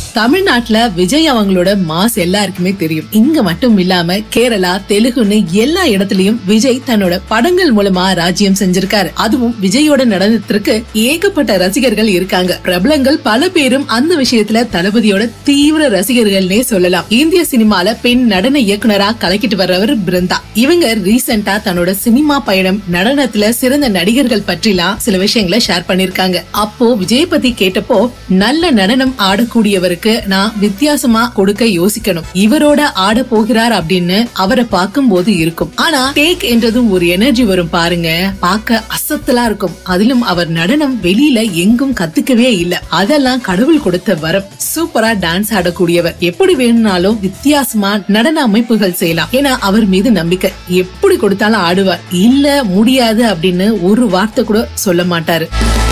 தமிழ்நாட்டுல விஜய் அவங்களோட மாஸ் எல்லாருக்குமே தெரியும் இங்க மட்டும் இல்லாம கேரளா தெலுங்குன்னு எல்லா இடத்துலயும் விஜய் தன்னோட படங்கள் மூலமா ராஜ்யம் செஞ்சிருக்காரு அதுவும் விஜயோட நடனத்திற்கு ஏகப்பட்ட ரசிகர்கள் இருக்காங்க பிரபலங்கள் பல பேரும் அந்த விஷயத்துல தளபதியோட தீவிர ரசிகர்கள்னே சொல்லலாம் இந்திய சினிமால பெண் நடன இயக்குனரா கலக்கிட்டு வர்றவர் பிருந்தா இவங்க ரீசெண்டா தன்னோட சினிமா பயணம் நடனத்துல சிறந்த நடிகர்கள் பற்றிலாம் சில விஷயங்களை ஷேர் பண்ணிருக்காங்க அப்போ விஜய் பத்தி கேட்டப்போ நல்ல நடனம் ஆடக்கூடியவருக்கு நான் வித்தியாசமா கொடுக்க யோசிக்கணும் இவரோட ஆட போகிறார் அப்படின்னு அவரை பார்க்கும் போது இருக்கும் ஆனா டேக் என்றதும் ஒரு எனர்ஜி வரும் பாருங்க பார்க்க அசத்தலா இருக்கும் அதிலும் அவர் நடனம் வெளியில எங்கும் கத்துக்கவே இல்ல அதெல்லாம் கடவுள் கொடுத்த வரம் சூப்பரா டான்ஸ் ஆடக்கூடியவர் எப்படி வேணும்னாலும் வித்தியாசமா நடன அமைப்புகள் செய்யலாம் ஏன்னா அவர் மீது நம்பிக்கை எப்படி கொடுத்தாலும் ஆடுவார் இல்ல முடியாது அப்படின்னு ஒரு வார்த்தை கூட சொல்ல மாட்டாரு